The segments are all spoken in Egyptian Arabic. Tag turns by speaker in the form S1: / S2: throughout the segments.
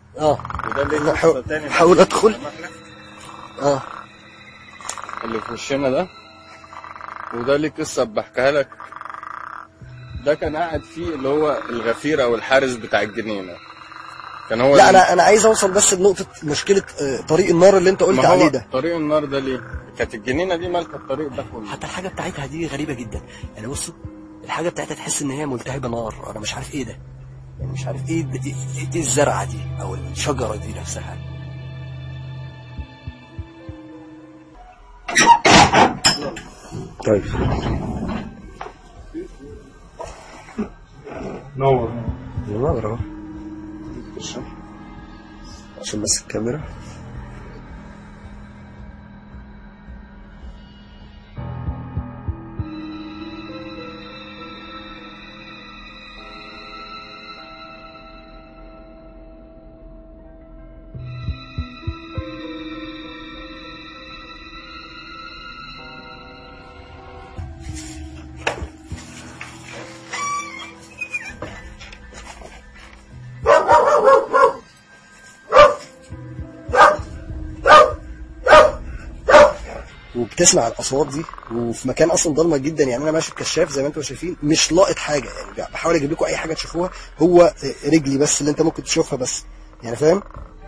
S1: اه
S2: وده ليه
S1: لا،
S2: قصة
S1: حاول-
S2: تاني
S1: حاول أدخل.
S2: سامح لك؟
S1: اه
S2: اللي في وشنا ده وده ليه قصة بحكيها لك ده كان قاعد فيه اللي هو الغفير او الحارس بتاع الجنينة كان هو
S1: لا
S2: اللي-
S1: انا انا عايز اوصل بس لنقطه مشكله آه، طريق النار اللي انت قلت
S2: ما هو
S1: عليه ده
S2: طريق النار ده ليه؟ كانت الجنينة دي مالكة الطريق ده كله
S1: حتى الحاجه بتاعتها دي غريبه جدا يعني بصوا الحاجه بتاعتها تحس ان هي ملتهبه نار انا مش عارف ايه ده يعني مش عارف ايه ده- ايه, إيه الزرعه دي او الشجره دي نفسها طيب
S2: نور
S1: نور اهو عشان بس الكاميرا وبتسمع الاصوات دي وفي مكان اصلا ضلمه جدا يعني انا ماشي بكشاف زي ما انتم شايفين مش لاقط حاجه يعني بحاول اجيب لكم اي حاجه تشوفوها هو رجلي بس اللي انت ممكن تشوفها بس يعني فاهم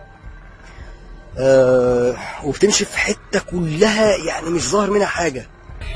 S1: آه وبتمشي في حته كلها يعني مش ظاهر منها حاجه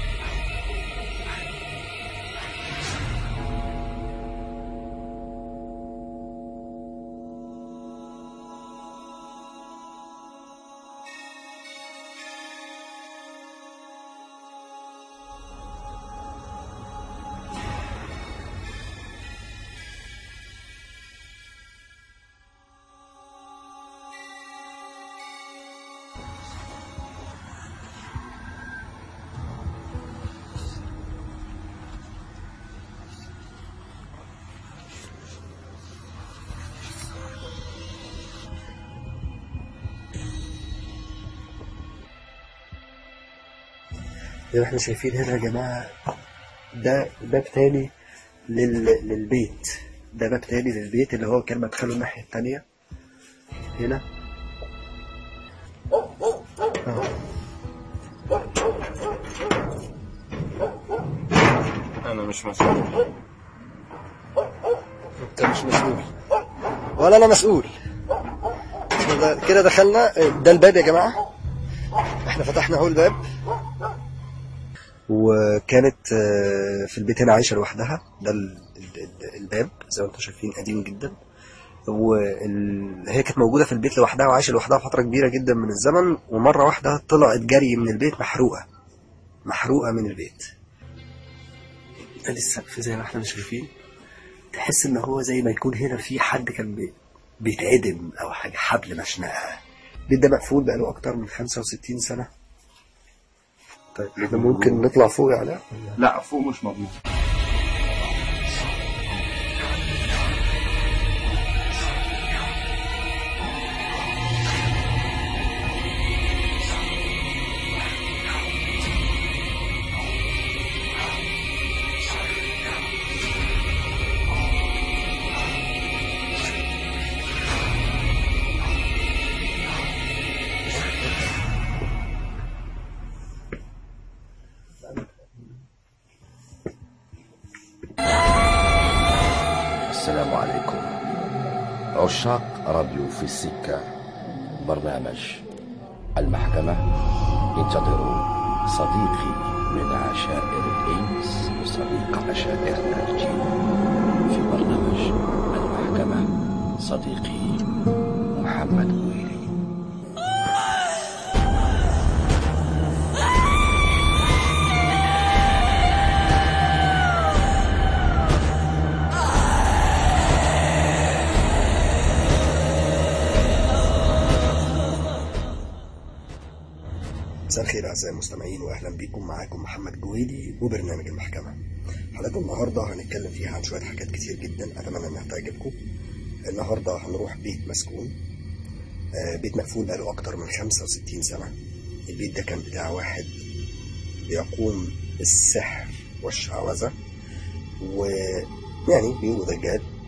S1: زي ما احنا شايفين هنا يا جماعة ده باب تاني لل... للبيت ده باب تاني للبيت اللي هو كان مدخله الناحية التانية هنا أهو.
S2: انا مش مسؤول
S1: انت مش مسؤول ولا انا مسؤول كده- كده دخلنا ده الباب يا جماعة احنا فتحنا اهو الباب وكانت آه، في البيت هنا عايشة لوحدها ده ال- ال- ال- الباب زي ما انتم شايفين قديم جدا وهي كانت موجودة في البيت لوحدها وعايشة لوحدها فترة كبيرة جدا من الزمن ومرة واحدة طلعت جري من البيت محروقة محروقة من البيت ده السقف زي ما احنا شايفين تحس ان هو زي ما يكون هنا في حد كان بي- بيتعدم او حاجه حبل مشنقه البيت ده مقفول بقاله اكتر من 65 سنه طيب احنا ممكن نطلع فوق يا علاء
S2: لا فوق مش موجود
S3: السلام عليكم عشاق راديو في السكة برنامج المحكمة انتظروا صديقي من عشائر الإنس وصديق عشائرنا الجن في برنامج المحكمة صديقي محمد ويلي
S1: مساء الخير اعزائي المستمعين واهلا بكم معاكم محمد جويلي وبرنامج المحكمه حلقه النهارده هنتكلم فيها عن شويه حاجات كتير جدا اتمنى انها تعجبكم النهارده هنروح بيت مسكون آه، بيت مقفول بقاله اكتر من 65 سنه البيت ده كان بتاع واحد بيقوم بالسحر والشعوذه ويعني بيقولوا دجال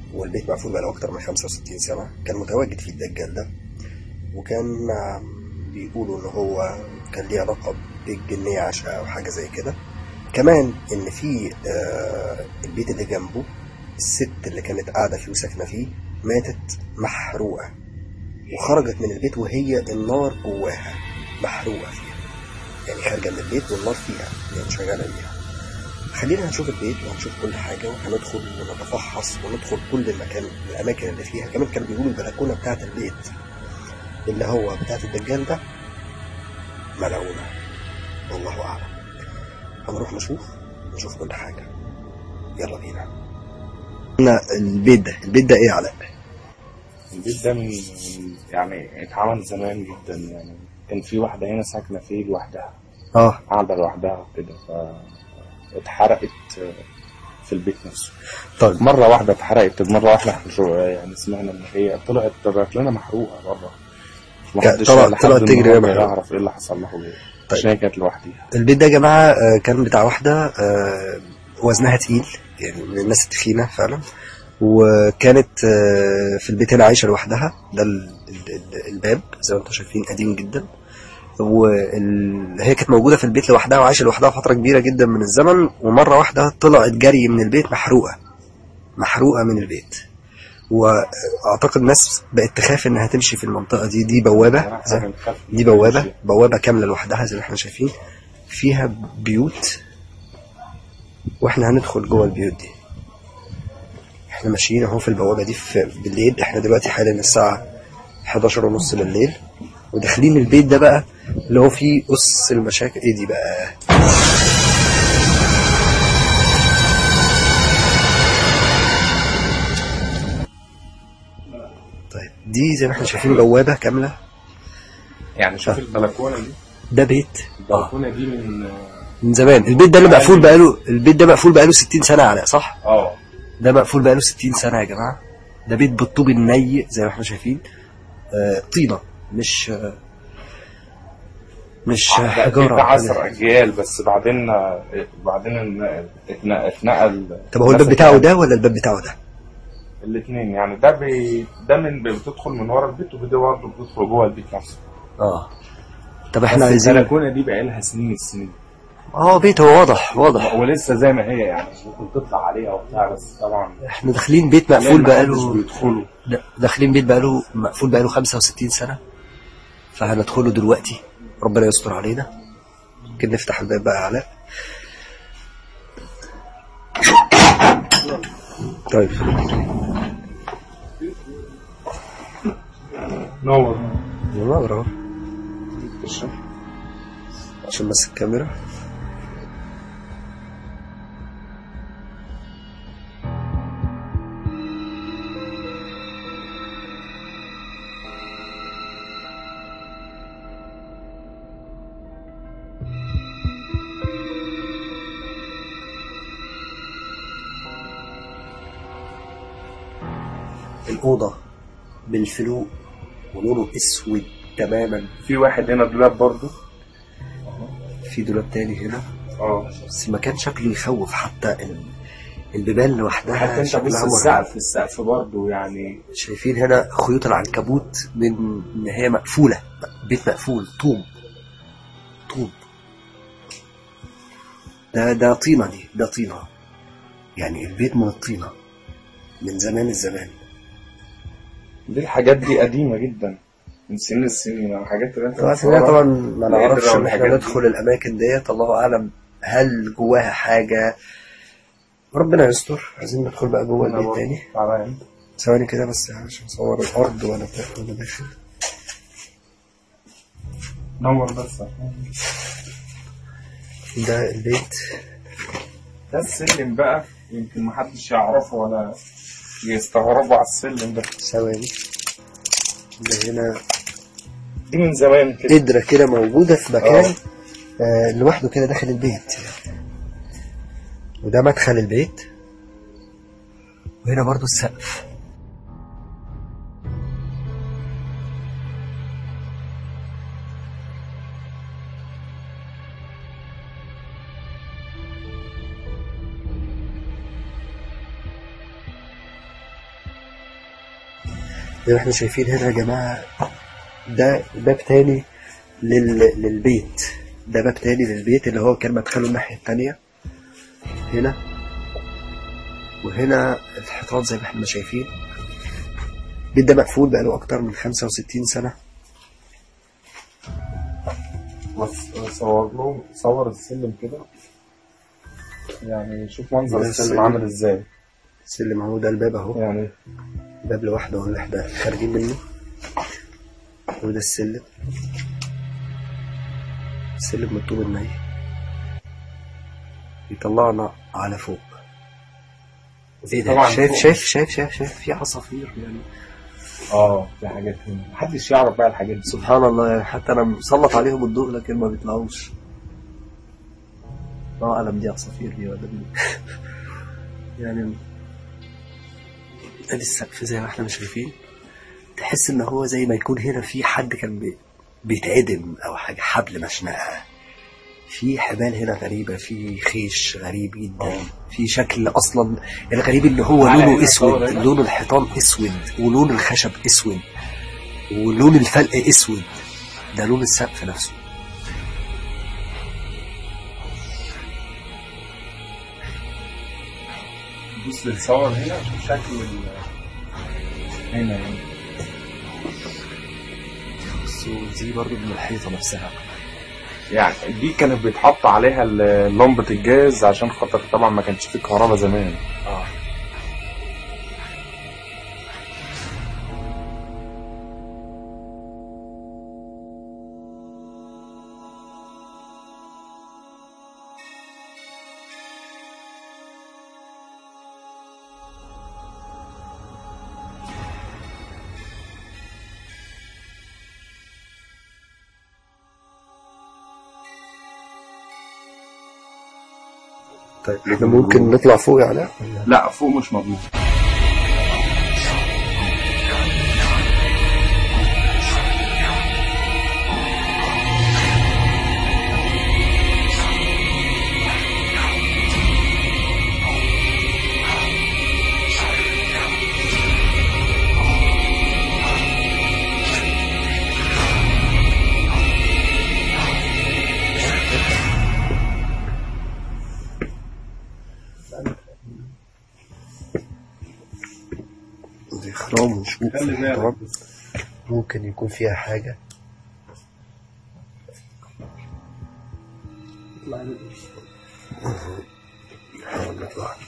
S1: والبيت مقفول بقاله أكتر من 65 سنة كان متواجد فيه الدجال ده وكان آه، بيقولوا إن هو كان ليه علاقة بالجنية عشاء أو حاجة زي كده كمان إن في آه، البيت اللي جنبه الست اللي كانت قاعدة فيه وساكنة فيه ماتت محروقة وخرجت من البيت وهي النار جواها محروقة فيها يعني خارجة من البيت والنار فيها يعني شغالة بيها خلينا هنشوف البيت وهنشوف كل حاجة وهندخل ونتفحص وندخل كل المكان الأماكن اللي فيها كمان كانوا بيقولوا البلكونة بتاعة البيت اللي هو بتاعة الدجال ده ملعونة والله أعلم هنروح نشوف نشوف كل حاجة يلا بينا البيت ده البيت ده ايه علاء؟
S4: البيت ده من من- يعني اتعمل زمان جدا يعني كان في واحدة هنا ساكنة فيه لوحدها
S1: اه
S4: قاعدة لوحدها كده ف اتحرقت في البيت نفسه
S1: طيب
S4: مرة واحدة اتحرقت مرة واحدة احنا شو يعني سمعنا ان هي طلعت طلعت لنا محروقة بره محدش
S1: طلعت-
S4: لحد
S1: طلعت تجري
S4: النهاردة
S1: محروقة.
S4: يعرف ايه اللي حصل له
S1: طيب.
S4: عشان هي كانت لوحديها
S1: البيت ده يا جماعة آه، كان بتاع واحدة آه، وزنها تقيل يعني من الناس التخينة فعلا وكانت آه، في البيت هنا عايشة لوحدها ده ال- ال- ال- الباب زي ما انتم شايفين قديم جدا وهي كانت موجودة في البيت لوحدها وعايشة لوحدها فترة كبيرة جدا من الزمن ومرة واحدة طلعت جري من البيت محروقة محروقة من البيت واعتقد الناس بقت تخاف انها تمشي في المنطقة دي دي بوابة زي
S4: احنا بنخاف
S1: دي بوابة بوابة كاملة لوحدها زي ما احنا شايفين فيها بيوت واحنا هندخل جوه البيوت دي احنا ماشيين اهو في البوابة دي في بالليل احنا دلوقتي حالا الساعة 11 ونص بالليل وداخلين البيت ده بقى اللي هو فيه أس المشاكل ايه دي بقى طيب دي زي ما احنا شايفين بوابة كاملة
S4: يعني شوف البلكونة دي
S1: ده بيت اه
S4: البلكونة دي من
S1: من زمان البيت ده اللي مقفول بقاله البيت ده مقفول بقاله 60 سنة علاء صح؟
S4: اه
S1: ده مقفول بقاله 60 سنة يا جماعة ده بيت بالطوب الني زي ما احنا شايفين آه طينة مش آه مش آه،
S4: ده
S1: حجارة
S4: عشر اجيال بس بعدين بعدين اتنقل اتنقل
S1: طب هو الباب بتاعه ده ولا الباب بتاعه ده؟
S4: الاثنين يعني ده بي... ده من بتدخل من ورا البيت وده برضه بتدخل جوه البيت نفسه
S1: اه طب
S4: بس
S1: احنا عايزين
S4: البلكونه دي بقى لها سنين السنين
S1: اه بيت هو واضح واضح
S4: ولسه زي ما هي يعني ممكن تطلع عليها وبتاع بس طبعا
S1: احنا داخلين بيت مقفول
S4: محدش
S1: بقاله
S4: بيدخلوا
S1: لا، داخلين بيت بقاله مقفول بقاله 65 سنة فهندخله دلوقتي ربنا يستر علينا ممكن نفتح الباب بقى يا علاء طيب
S4: نور
S1: منور اهو عشان بس الكاميرا الأوضة بالفلوق ولونه أسود تماما
S4: في واحد هنا دولاب برضه
S1: في دولاب تاني هنا
S4: اه
S1: بس المكان شكله يخوف حتى ال- البيبان لوحدها
S4: حتى انت
S1: شكلها
S4: بص
S1: مرعب.
S4: السقف السقف برضه يعني
S1: شايفين هنا خيوط العنكبوت من ان هي مقفوله بيت مقفول طوب طوب ده ده طينه دي ده طينه يعني البيت من الطينه من زمان الزمان
S4: دي الحاجات دي قديمه جدا من سنين السنين الحاجات اللي انت
S1: طبعا
S4: بتصورها
S1: طبعا ما نعرفش
S4: القدرة
S1: ان احنا
S4: والحاجات دي.
S1: ندخل الاماكن ديت الله اعلم هل جواها حاجه ربنا يستر عايزين ندخل بقى جوه
S4: أنا
S1: البيت
S4: برضه
S1: تاني
S4: تعبان.
S1: ثواني كده بس عشان اصور الارض وانا داخل وانا داخل
S4: نور بس
S1: ده البيت
S4: ده السلم بقى يمكن محدش يعرفه ولا يستغربوا على السلم ده
S1: ثواني ده هنا
S4: دي من زمان كده
S1: قدرة كده موجودة في مكان
S4: آه.
S1: آه لوحده كده داخل البيت وده مدخل البيت وهنا برضو السقف زي ما احنا شايفين هنا يا جماعة ده باب تاني لل... للبيت ده باب تاني للبيت اللي هو كان مدخله الناحية التانية هنا وهنا الحيطان زي ما احنا شايفين البيت ده مقفول بقاله أكتر من 65 سنة
S4: بس صور له صور السلم كده يعني شوف منظر
S1: ده
S4: السلم
S1: السلم.
S4: عامل ازاي
S1: السلم اهو ده الباب اهو
S4: يعني
S1: باب لوحده اهو اللي احنا خارجين منه وده السلم السلم من الطوب الني يطلعنا على فوق ايه ده
S4: طبعاً
S1: شايف
S4: فوق.
S1: شايف شايف شايف شايف في عصافير يعني
S4: اه في حاجات هنا محدش يعرف بقى الحاجات دي
S1: سبحان الله يعني حتى انا مسلط عليهم الضوء لكن ما بيطلعوش الله اعلم دي عصافير دي ولا دي يعني ادي السقف زي ما احنا شايفين تحس ان هو زي ما يكون هنا في حد كان بي- بيتعدم او حاجه حبل مشنقه في حبال هنا غريبه في خيش غريب جدا في شكل اصلا الغريب ان هو
S4: على
S1: لونه
S4: هنا
S1: اسود
S4: صور هنا.
S1: لون الحيطان اسود ولون الخشب اسود ولون الفلق اسود ده لون السقف نفسه
S4: بص للصور هنا شوف شكل ال- هنا يعني
S1: بس دي برضه من الحيطه نفسها
S4: يعني دي كانت بيتحط عليها ال- لمبة الجاز عشان خاطر طبعا ما كانش فيه كهرباء زمان
S1: اه طيب احنا ممكن نطلع فوق يا علاء
S4: لا فوق مش مضمون
S1: دي خرام وشوك في
S4: خلي بالك.
S1: الحيطان ممكن يكون فيها حاجة نحاول نطلع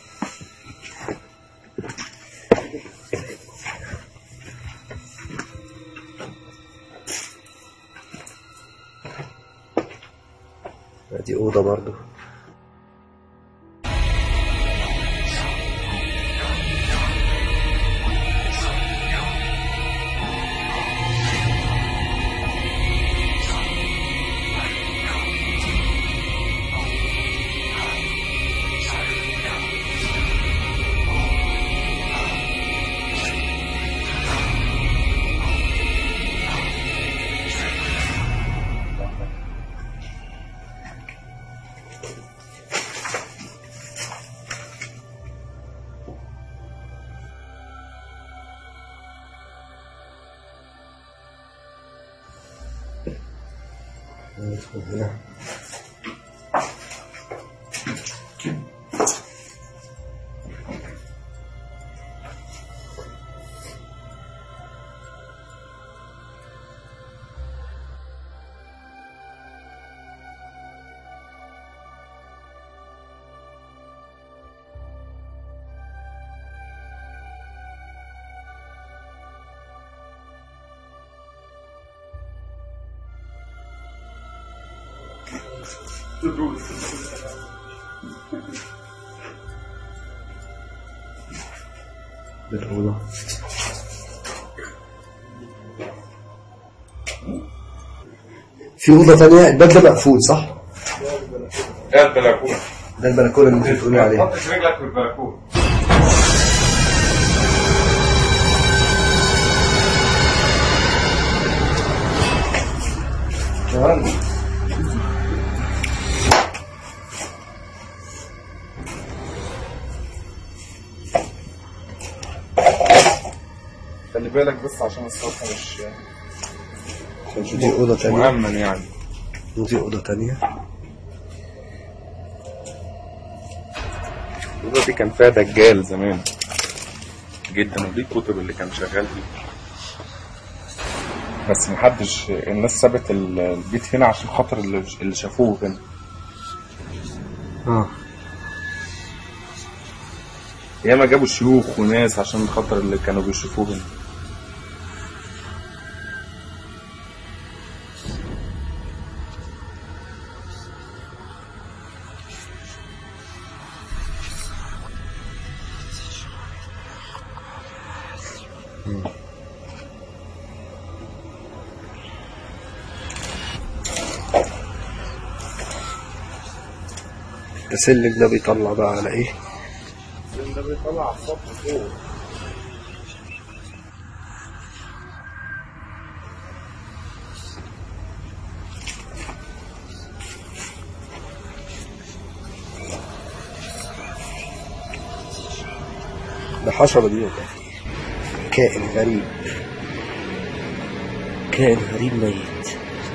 S1: دي أوضة برضو ندخل هنا بالأوضة في أوضة تانية الباب ده مقفول صح؟
S4: ده البلكونة
S1: ده البلكونة اللي انت بتقولي عليها
S4: حطش رجلك في البلكونة خلي بالك بالك بس عشان السطح مش مش
S1: دي أوضة
S4: مش
S1: تانية.
S4: مؤمن يعني
S1: ودي أوضة تانية
S4: الأوضة دي كان فيها دجال زمان جدا ودي الكتب اللي كان شغال فيها بس محدش الناس سابت ال- البيت هنا عشان خاطر اللي اللي شافوه هنا
S1: اه
S4: ياما جابوا شيوخ وناس عشان خاطر اللي كانوا بيشوفوه هنا
S1: السلم ده بيطلع بقى على ايه
S4: ده بيطلع على السطح فوق
S1: ده حشرة دي ولا إيه؟ كائن غريب كائن غريب ميت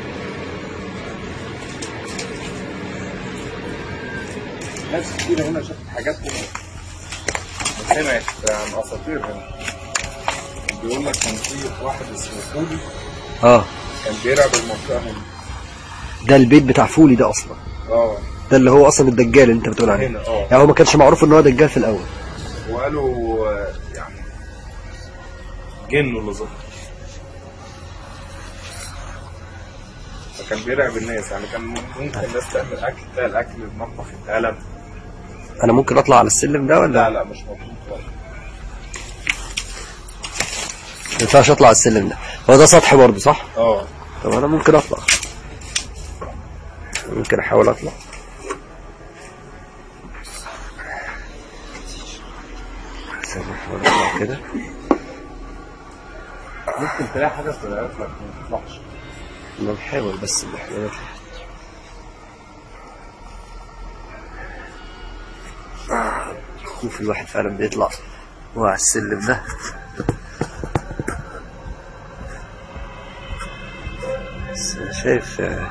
S4: ناس كتير هنا شافت حاجات هنا سمعت عن اساطير هنا بيقول لك كان في واحد اسمه فولي
S1: اه
S4: كان بيلعب المنطقه هنا
S1: ده البيت بتاع فولي ده اصلا
S4: اه
S1: ده اللي هو اصلا الدجال اللي انت بتقول عليه
S4: هنا اه
S1: يعني هو ما كانش معروف ان هو دجال في الاول
S4: وقالوا آه، يعني جنه اللي ظهر فكان بيرعب الناس يعني كان ممكن الناس تعمل اكل تلاقي الاكل المطبخ اتقلب
S1: انا ممكن اطلع على السلم ده ولا
S4: لا لا مش مطلوب خالص
S1: ما ينفعش اطلع على السلم ده هو ده سطح برضه صح
S4: اه
S1: طب انا ممكن اطلع ممكن احاول اطلع استنى احاول اطلع كده
S4: ممكن تلاقي حاجه طلعت لك ما تطلعش
S1: انا بحاول بس ان احنا نطلع خوف الواحد فعلا بيطلع وهو على السلم ده بس انا شايف آه،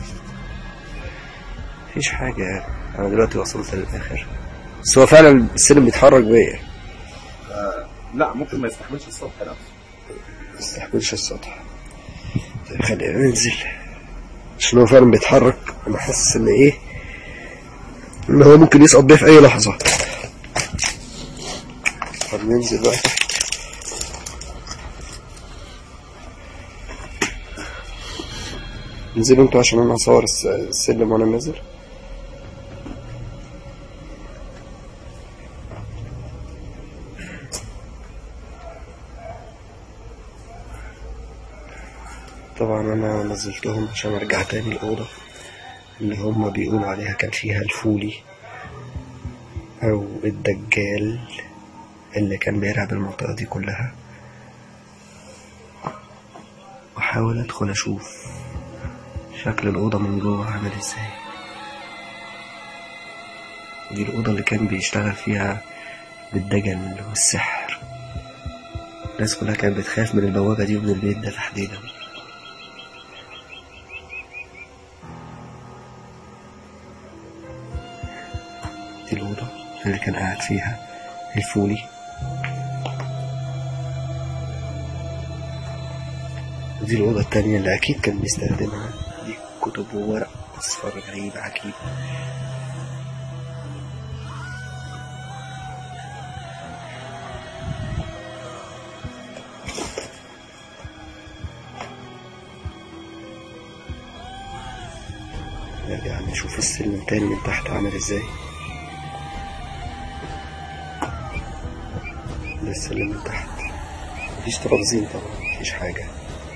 S1: مفيش حاجة يعني انا دلوقتي وصلت للاخر بس هو فعلا السلم بيتحرك بيا
S4: لا ممكن ما يستحملش السطح نفسه
S1: ما يستحملش السطح طيب خلينا ننزل عشان هو فعلا بيتحرك انا حاسس ان ايه ان هو ممكن يسقط بيا في اي لحظة طب ننزل بقى تحت انزلوا انتوا عشان انا هصور الس- السلم وانا نازل طبعا انا نزلتهم عشان ارجع تاني الاوضه اللي هم بيقولوا عليها كان فيها الفولي او الدجال اللي كان بيرعب المنطقه دي كلها واحاول ادخل اشوف شكل الاوضه من جوه عامل ازاي دي الاوضه اللي كان بيشتغل فيها بالدجل والسحر الناس كلها كانت بتخاف من البوابه دي ومن البيت ده تحديدا دي الأوضة اللي كان قاعد فيها الفولي ودي الأوضة التانية اللي أكيد كان بيستخدمها دي كتب وورق أصفار غريبة عجيبة نرجع نشوف السلم تاني من تحت عامل ازاي ده السلم من تحت مفيش ترابزين طبعا مفيش حاجة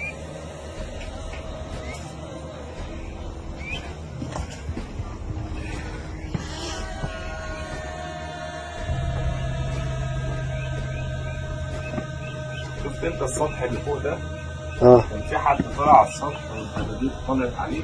S4: شفت انت السطح اللي فوق ده
S1: اه
S4: كان في حد طلع على السطح والبهدلته طلعت عليه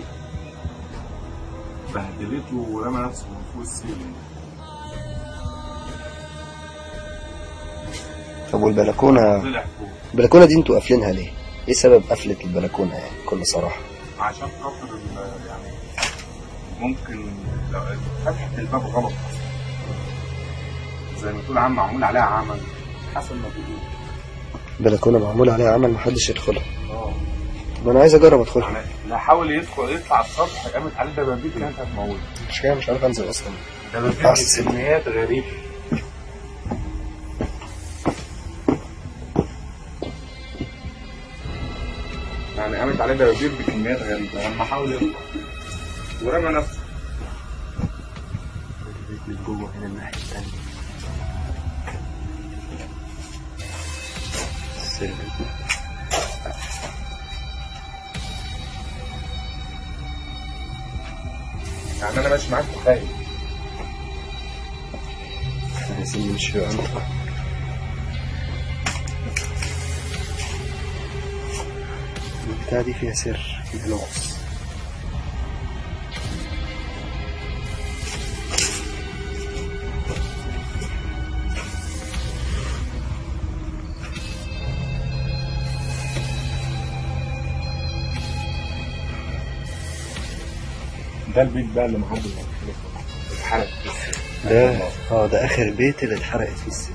S4: بهدلته ورمى نفسه من فوق السلم
S1: طب والبلكونه
S4: طلع فوق
S1: البلكونه دي انتوا قافلينها ليه؟ ايه سبب قفله البلكونه يعني بكل صراحه؟
S4: عشان خاطر ال- يعني ممكن لو فتحت الباب غلط اصلا زي ما تقول عم معمول عليها عمل حسب ما بيقول
S1: بلكونه معمول عليها عمل محدش يدخلها
S4: اه
S1: طب انا عايز اجرب ادخلها
S4: يعني لا حاول يدخل يطلع السطح قامت عليه دبابيك كانت هتموت
S1: مش كده مش عارف انزل اصلا
S4: دبابيك
S1: أحسن.
S4: بكميات غريبة يعني قامت عليه دبابيك بكميات غريبة لما حاول يطلع ورمى نفسه
S1: من جوه هنا الناحيه الثانيه
S4: يعني انا ماشي معاك وخايف
S1: عايزين نمشي بقى نطلع البتاعة دي فيها سر فيها لغز
S4: ده البيت بقى اللي محدش اتحرق
S1: ده اه ده اخر بيت اللي اتحرقت فيه الست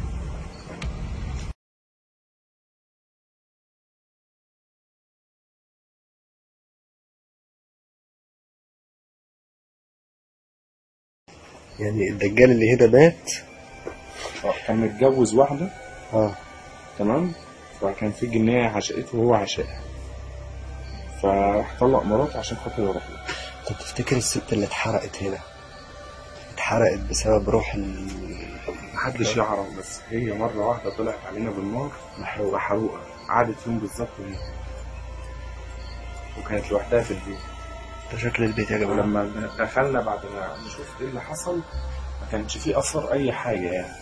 S1: يعني الدجال اللي هنا مات
S4: اه كان متجوز واحدة
S1: اه
S4: تمام فكان في جنية عشقته وهو عشقها فراح طلق مراته عشان خاطر يروح له
S1: طب تفتكر الست اللي اتحرقت هنا اتحرقت بسبب روح ال...
S4: محدش يعرف بس هي مرة واحدة طلعت علينا بالنار محروقة حروقة قعدت يوم بالظبط هنا وكانت لوحدها في البيت
S1: ده شكل البيت يا جماعة
S4: ولما دخلنا بعد ما نشوف ايه اللي حصل ما كانش فيه اثر اي حاجة يعني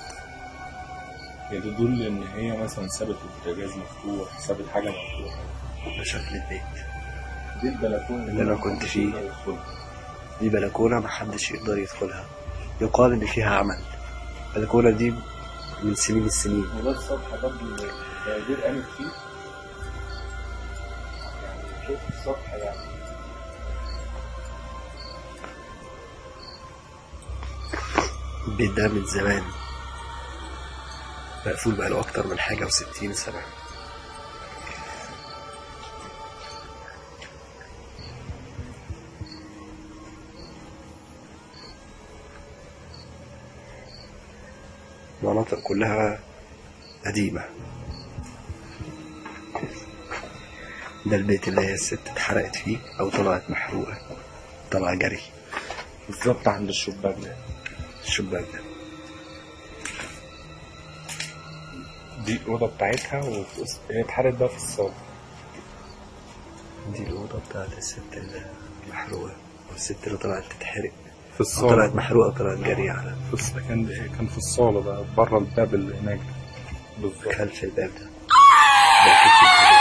S4: يدل ان هي مثلا سابت البوتاجاز مفتوح سابت حاجة مفتوحة
S1: ده شكل البيت
S4: دي البلكونة
S1: اللي أنا كنت فيه. دي بلكونة محدش يقدر يدخلها يقال إن فيها عمل البلكونة دي من سنين السنين
S4: وده السطح برضه اللي الدوادير قامت فيه يعني شوف السطح يعني
S1: البيت ده من زمان مقفول بقاله أكتر من حاجة وستين سنة مناطق كلها قديمة ده البيت اللي هي الست اتحرقت فيه أو طلعت محروقة طلع جري
S4: بالظبط عند الشباك ده
S1: الشباك ده
S4: دي الأوضة بتاعتها وهي اتحرقت بقى في الصالة
S1: دي الأوضة بتاعت الست المحروقة والست اللي طلعت تتحرق
S4: في
S1: أو
S4: الصالة
S1: طلعت محروقة طلعت جري على
S4: في الص- كان كان في الصالة بقى بره الباب اللي هناك ده. بالظبط
S1: خلف الباب ده ده أكيد في الباب.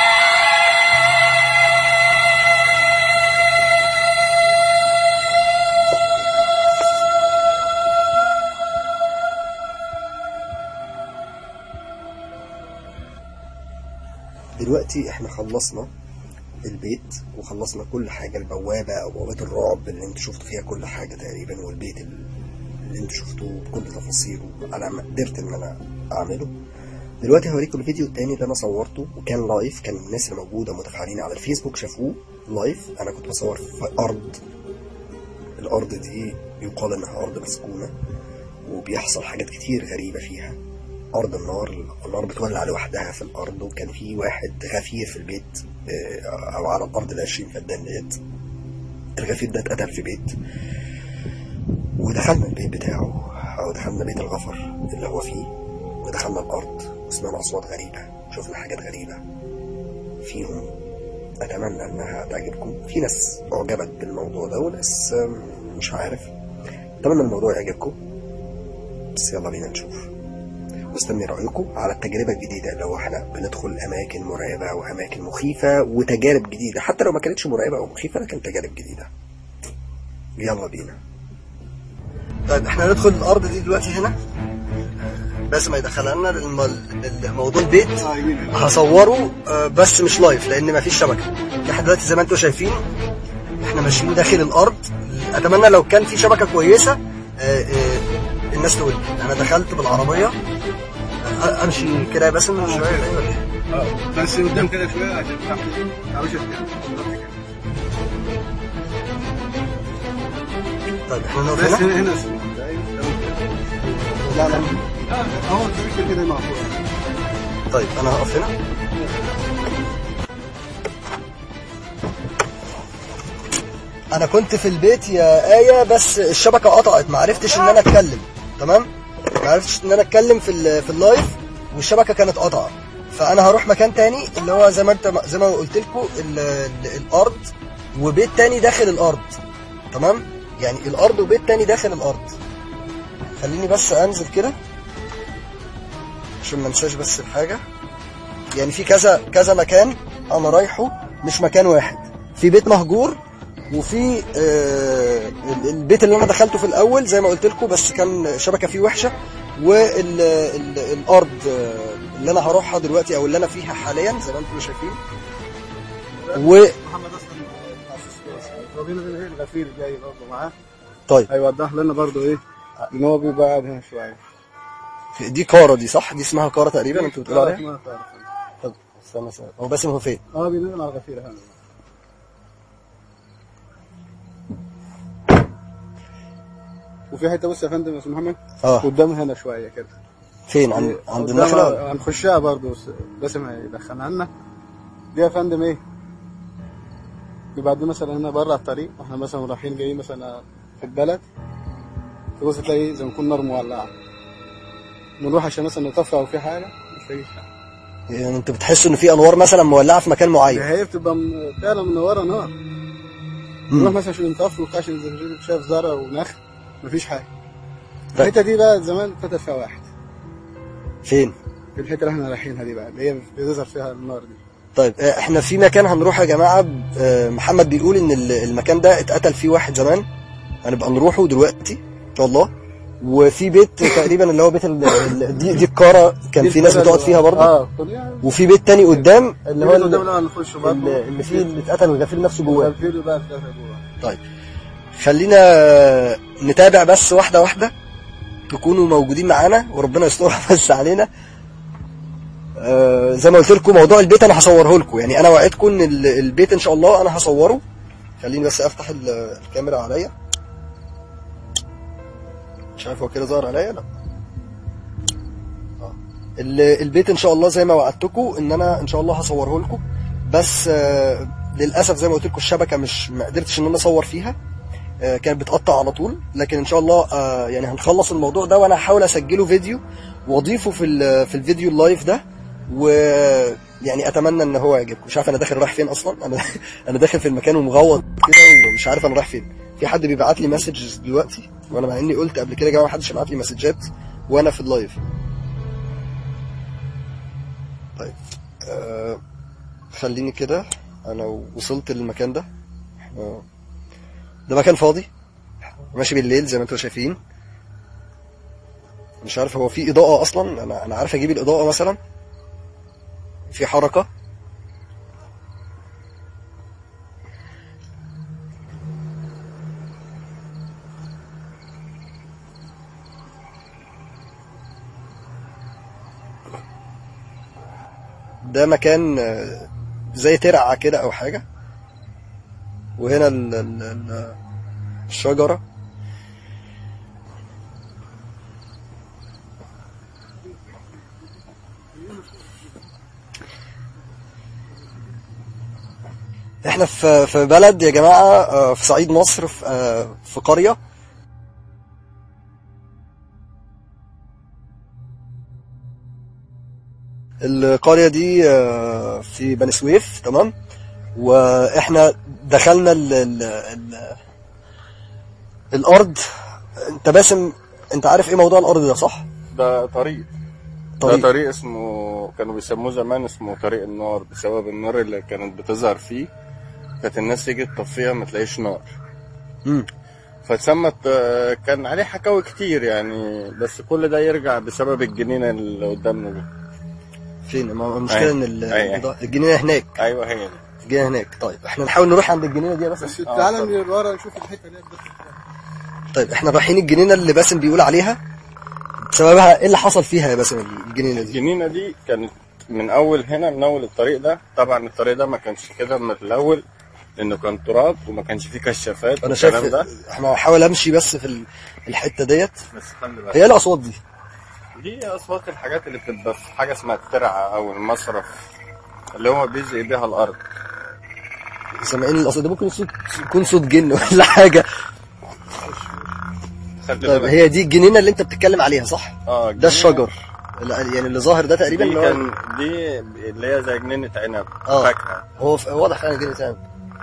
S1: دلوقتي احنا خلصنا البيت وخلصنا كل حاجة البوابة أو بوابة الرعب اللي انتوا شفتوا فيها كل حاجة تقريبا والبيت اللي انتوا شفتوه بكل تفاصيله على ما قدرت ان انا اعمله دلوقتي هوريكم الفيديو التاني اللي انا صورته وكان لايف كان الناس اللي موجودة متفاعلين على الفيسبوك شافوه لايف انا كنت بصور في ارض الارض دي يقال انها ارض مسكونة وبيحصل حاجات كتير غريبة فيها أرض النار النار بتولع لوحدها في الأرض وكان في واحد غفير في البيت آه، أو على الأرض العشرين فدان ديت الغفير ده اتقتل في بيت ودخلنا البيت بتاعه أو دخلنا بيت الغفر اللي هو فيه ودخلنا الأرض وسمعنا أصوات غريبة شفنا حاجات غريبة فيهم أتمنى إنها تعجبكم في ناس أعجبت بالموضوع ده وناس آم، مش عارف أتمنى الموضوع يعجبكم بس يلا بينا نشوف مستني رأيكم على التجربة الجديدة اللي هو احنا بندخل أماكن مرعبة وأماكن مخيفة وتجارب جديدة حتى لو ما كانتش مرعبة أو مخيفة لكن تجارب جديدة يلا بينا طيب احنا هندخل الأرض دي دلوقتي هنا باسم هيدخلها لنا الم- ال- موضوع البيت
S4: اه يمين
S1: هصوره آه، بس مش لايف لان مفيش شبكه احنا دلوقتي زي ما انتم شايفين احنا ماشيين داخل الارض اتمنى لو كان في شبكه كويسه آه، آه، الناس تقول لي. انا دخلت بالعربيه آه، امشي كده بس من شويه ولا إيه؟
S4: اه بس قدام كده شويه عشان تاخد تعرفش كده
S1: طيب احنا نقف
S4: بس
S1: هنا
S4: هنا هنا اسمه
S1: لا لا
S4: اهو انت كده معقول
S1: طيب انا هقف هنا انا كنت في البيت يا آية بس الشبكة قطعت ما عرفتش ان انا اتكلم تمام ما عرفتش ان انا اتكلم في ال- في اللايف والشبكة كانت قطعة فانا هروح مكان تاني اللي هو زي ما انت زي ما قلت لكم الارض وبيت تاني داخل الارض تمام يعني الارض وبيت تاني داخل الارض خليني بس انزل كده عشان ما انساش بس الحاجة يعني في كذا كذا مكان انا رايحه مش مكان واحد في بيت مهجور وفي آه ال- البيت اللي انا دخلته في الاول زي ما قلت لكم بس كان شبكه فيه وحشه والارض اللي انا هروحها دلوقتي او اللي انا فيها حاليا زي ما انتم شايفين و
S4: محمد اصلا ربنا ايه الغفير جاي برضه معاه
S1: طيب
S4: هيوضح لنا برضه ايه ان هو بيبقى قاعد هنا شويه
S1: دي كاره دي صح دي اسمها كاره تقريبا انتوا بتقولوا عليها
S4: ما تعرف.
S1: طب استنى استنى هو باسم هو فين
S4: اه بينزل على الغفير هنا وفي حته بص يا فندم يا استاذ محمد
S1: اه
S4: قدام هنا شويه كده
S1: فين عند عند
S4: قدام-
S1: النخله ولا؟
S4: هنخشها برضه بس باسم هيدخلها لنا دي يا فندم ايه بيبقى دي مثلا هنا بره على الطريق واحنا مثلا رايحين جايين مثلا في البلد تبص تلاقي زي ما يكون نار مولعه نروح عشان مثلا نطفي او في حاجه مش لاقيش حاجه
S1: يعني انتوا بتحسوا ان في انوار مثلا مولعه في مكان معين
S4: هي بتبقى م- فعلا منوره نار نروح مثلا عشان نطفي عشان زي ما شايف زرع ونخل مفيش حاجه
S1: طيب.
S4: الحته دي بقى زمان فتت فيها واحد
S1: فين
S4: في الحته اللي احنا رايحينها دي بقى اللي هي بتظهر فيها النار دي
S1: طيب آه، احنا في مكان هنروح يا جماعه آه، محمد بيقول ان ال- المكان ده اتقتل فيه واحد زمان هنبقى نروحه دلوقتي ان شاء الله وفي بيت تقريبا اللي هو بيت ال- ال- دي دي الكاره كان
S4: دي
S1: في ناس
S4: الفترة
S1: بتقعد
S4: اللي-
S1: فيها برضه
S4: اه كل- يعني
S1: وفي بيت تاني قدام اللي هو
S4: اللي قدام
S1: ال-
S4: اللي هنخش برضه
S1: اللي اللي فيه اللي اتقتل الغفير نفسه جواه
S4: الفيديو بقى اتلاتة جوه
S1: طيب خلينا نتابع بس واحده واحده تكونوا موجودين معانا وربنا يسترها بس علينا آه زي ما قلت لكم موضوع البيت انا هصوره لكم يعني انا وعدكم ان ال- البيت ان شاء الله انا هصوره خليني بس افتح ال- الكاميرا عليا مش عارف هو كده ظهر عليا لا آه. ال- البيت ان شاء الله زي ما وعدتكم ان انا ان شاء الله هصوره لكم بس آه للاسف زي ما قلت لكم الشبكه مش ما قدرتش ان انا اصور فيها آه، كانت بتقطع على طول لكن ان شاء الله آه، يعني هنخلص الموضوع ده وانا هحاول اسجله فيديو واضيفه في ال- في الفيديو اللايف ده ويعني اتمنى ان هو يعجبكم مش عارف انا داخل رايح فين اصلا انا انا داخل في المكان ومغوط كده ومش عارف انا رايح فين في حد بيبعت لي مسجز دلوقتي وانا مع اني قلت قبل كده يا جماعه محدش يبعت لي مسجات وانا في اللايف طيب آه خليني كده انا وصلت للمكان ده آه ده مكان فاضي ماشي بالليل زي ما انتم شايفين مش عارف هو في اضاءة اصلا انا انا عارف اجيب الاضاءة مثلا في حركة ده مكان آه، زي ترعة كده او حاجة وهنا ال ال ال الشجرة احنا في في بلد يا جماعة آه، في صعيد مصر في آه، في قرية القرية دي آه، في بني سويف تمام واحنا دخلنا ال ال ال الارض انت باسم انت عارف ايه موضوع الارض ده صح؟
S2: ده طريق
S1: طريق.
S2: ده طريق اسمه كانوا بيسموه زمان اسمه طريق النار بسبب النار اللي كانت بتظهر فيه كانت الناس تيجي تطفيها ما تلاقيش نار
S1: مم.
S2: فاتسمت آه، كان عليه حكاوي كتير يعني بس كل ده يرجع بسبب الجنينه اللي قدامنا دي
S1: فين ما هو المشكله
S2: أيوة.
S1: ان ال-
S2: أيوة.
S1: الجنينه هناك
S2: ايوه هي دي
S1: الجنينه هناك طيب احنا نحاول نروح عند الجنينه دي بس
S4: بس تعالى من ورا نشوف الحته دي
S1: طيب احنا رايحين الجنينه اللي باسم بيقول عليها بسببها ايه اللي حصل فيها يا باسم الجنينه دي
S2: الجنينه دي كانت من اول هنا من اول الطريق ده طبعا الطريق ده ما كانش كده من الاول لانه كان تراب وما كانش فيه كشافات
S1: انا شايف
S2: والكلام ده
S1: احنا هحاول امشي بس في ال- الحته ديت
S2: بس خلي بالك
S1: هي ايه الاصوات دي
S2: دي اصوات الحاجات اللي بتبقى في حاجه اسمها الترعه او المصرف اللي هو بيزق بيها الارض
S1: سامعين الاصوات ده ممكن صوت يكون صوت جن ولا حاجه
S2: خلي
S1: طيب
S2: بالك
S1: هي دي الجنينه اللي انت بتتكلم عليها صح
S2: اه
S1: ده الشجر لا، يعني اللي ظاهر ده تقريبا
S2: دي
S1: اللي هو
S2: كان دي اللي هي زي جنينه عنب
S1: آه.
S2: فاكهه
S1: هو ف- واضح فعلا جنينه عنب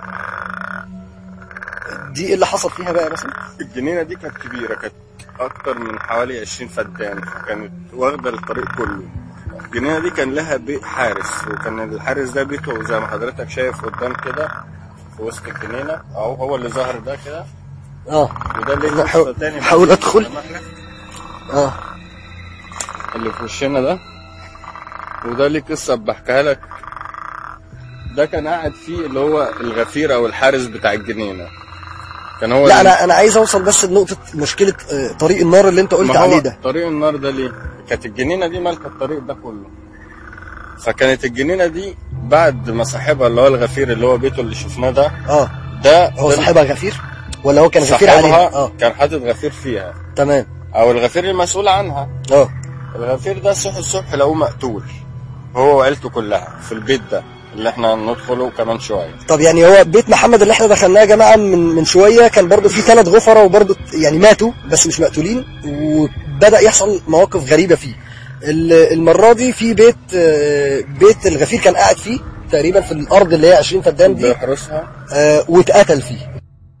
S1: دي ايه اللي حصل فيها بقى يا باسم
S2: الجنينه دي كانت كبيره كانت اكتر من حوالي 20 فدان كانت واخده الطريق كله الجنينه دي كان لها بيت حارس وكان الحارس ده بيته زي ما حضرتك شايف قدام كده في وسط الجنينه اهو هو اللي ظهر ده كده
S1: اه
S2: وده اللي
S1: لا،
S2: قصة
S1: حاول-
S2: تاني بقى.
S1: حاول أدخل.
S2: لما إحنا
S1: اه
S2: اللي في وشنا ده وده ليه قصه بحكيها لك ده كان قاعد فيه اللي هو الغفير او الحارس بتاع الجنينه كان هو
S1: لا
S2: اللي-
S1: انا انا عايز اوصل بس لنقطه مشكله آه، طريق النار اللي انت قلت
S2: ما هو
S1: عليه ده
S2: طريق النار ده ليه؟ كانت الجنينه دي مالكه الطريق ده كله. فكانت الجنينه دي بعد ما صاحبها اللي هو الغفير اللي هو بيته اللي شفناه ده
S1: اه
S2: ده
S1: هو
S2: ده
S1: صاحبها غفير ولا هو كان غفير عليها
S2: صاحبها
S1: اه
S2: كان حاطط غفير فيها
S1: تمام
S2: او الغفير المسؤول عنها
S1: اه
S2: الغفير ده صحي الصبح لقوه مقتول هو وعيلته كلها في البيت ده اللي احنا هندخله كمان شويه
S1: طب يعني هو بيت محمد اللي احنا دخلناه يا جماعه من من شويه كان برضو فيه ثلاث غفره وبرضو يعني ماتوا بس مش مقتولين وبدا يحصل مواقف غريبه فيه ال- المره دي في بيت آه، بيت الغفير كان قاعد فيه تقريبا في الارض اللي هي 20 فدان دي
S2: بيحرسها
S1: آه، واتقتل فيه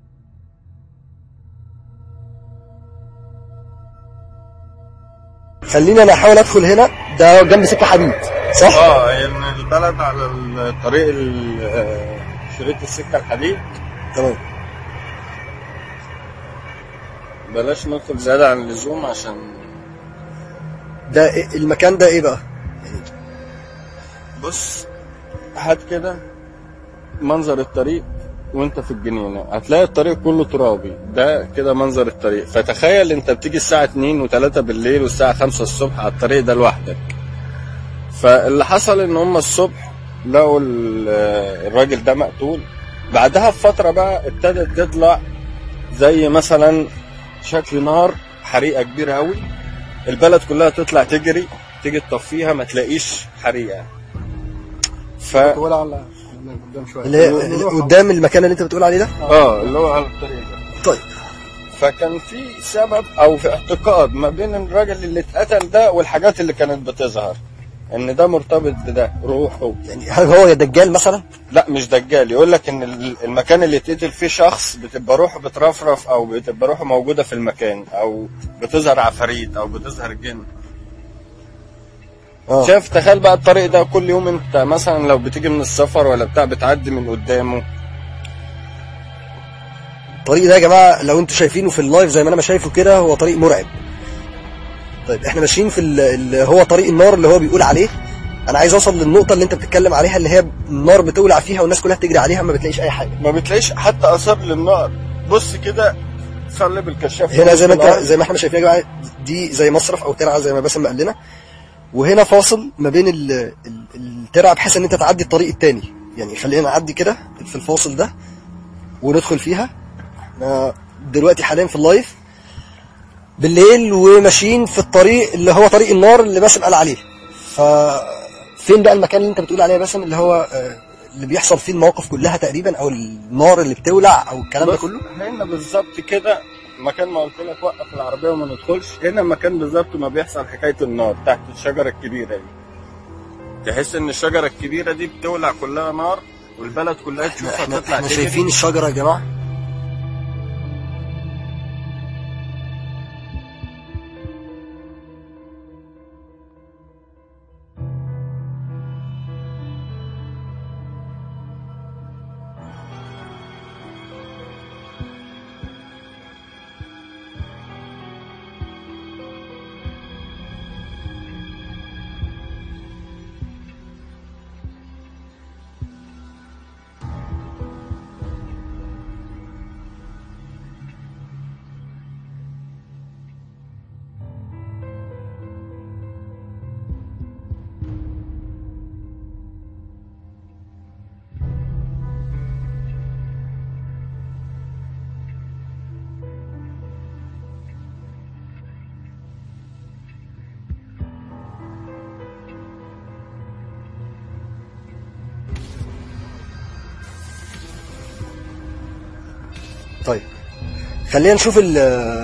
S1: خليني انا احاول ادخل هنا ده جنب سكه حديد صح؟
S2: اه ان البلد على الطريق ال- آه، شريط السكه الحديد
S1: تمام
S2: بلاش ندخل زيادة عن اللزوم عشان
S1: ده إيه- المكان ده ايه بقى؟
S2: بص هات كده منظر الطريق وانت في الجنينة هتلاقي الطريق كله ترابي ده كده منظر الطريق فتخيل انت بتيجي الساعة 2 و3 بالليل والساعة 5 الصبح على الطريق ده لوحدك فاللي حصل ان هم الصبح لقوا ال- الراجل ده مقتول بعدها بفترة بقى ابتدت تطلع زي مثلا شكل نار حريقة كبيرة قوي البلد كلها تطلع تجري تيجي تطفيها ما تلاقيش حريقة ف
S4: ولا على قدام شويه
S1: اللي هي اللي قدام المكان اللي انت بتقول عليه ده؟
S2: اه اللي هو على الطريق ده
S1: طيب
S2: فكان في سبب او في اعتقاد ما بين الراجل اللي اتقتل ده والحاجات اللي كانت بتظهر ان ده مرتبط بده روحه
S1: يعني هل هو دجال مثلا؟
S2: لا مش دجال يقول لك ان ال- المكان اللي اتقتل فيه شخص بتبقى روحه بترفرف او بتبقى روحه موجوده في المكان او بتظهر عفاريت او بتظهر جن
S1: اه
S2: شايف تخيل بقى الطريق ده كل يوم انت مثلا لو بتيجي من السفر ولا بتاع بتعدي من قدامه
S1: الطريق ده يا جماعه لو انتوا شايفينه في اللايف زي ما انا ما شايفه كده هو طريق مرعب طيب احنا ماشيين في ال- اللي هو طريق النار اللي هو بيقول عليه انا عايز اوصل للنقطه اللي انت بتتكلم عليها اللي هي النار بتولع فيها والناس كلها بتجري عليها ما بتلاقيش اي حاجه
S2: ما بتلاقيش حتى اثار للنار بص كده صلي بالكشاف
S1: هنا زي ما انت
S2: في الأرض.
S1: زي ما احنا شايفين يا جماعه دي زي مصرف او ترعه زي ما باسم قال لنا وهنا فاصل ما بين ال- ال- الترعه بحيث ان انت تعدي الطريق التاني يعني خلينا نعدي كده في الفاصل ده وندخل فيها احنا دلوقتي حاليا في اللايف بالليل وماشيين في الطريق اللي هو طريق النار اللي باسم قال عليه ففين بقى المكان اللي انت بتقول عليه يا باسم اللي هو آه، اللي بيحصل فيه المواقف كلها تقريبا او النار اللي بتولع او الكلام ده
S2: بص،
S1: كله
S2: هنا بالظبط كده مكان ما قلت لك وقف العربيه وما ندخلش هنا مكان بالظبط ما بيحصل حكايه النار تحت الشجره الكبيره دي تحس ان الشجره الكبيره دي بتولع كلها نار والبلد كلها تشوفها
S1: احنا,
S2: تطلع
S1: احنا
S2: تجري.
S1: شايفين الشجره يا جماعه طيب خلينا نشوف ال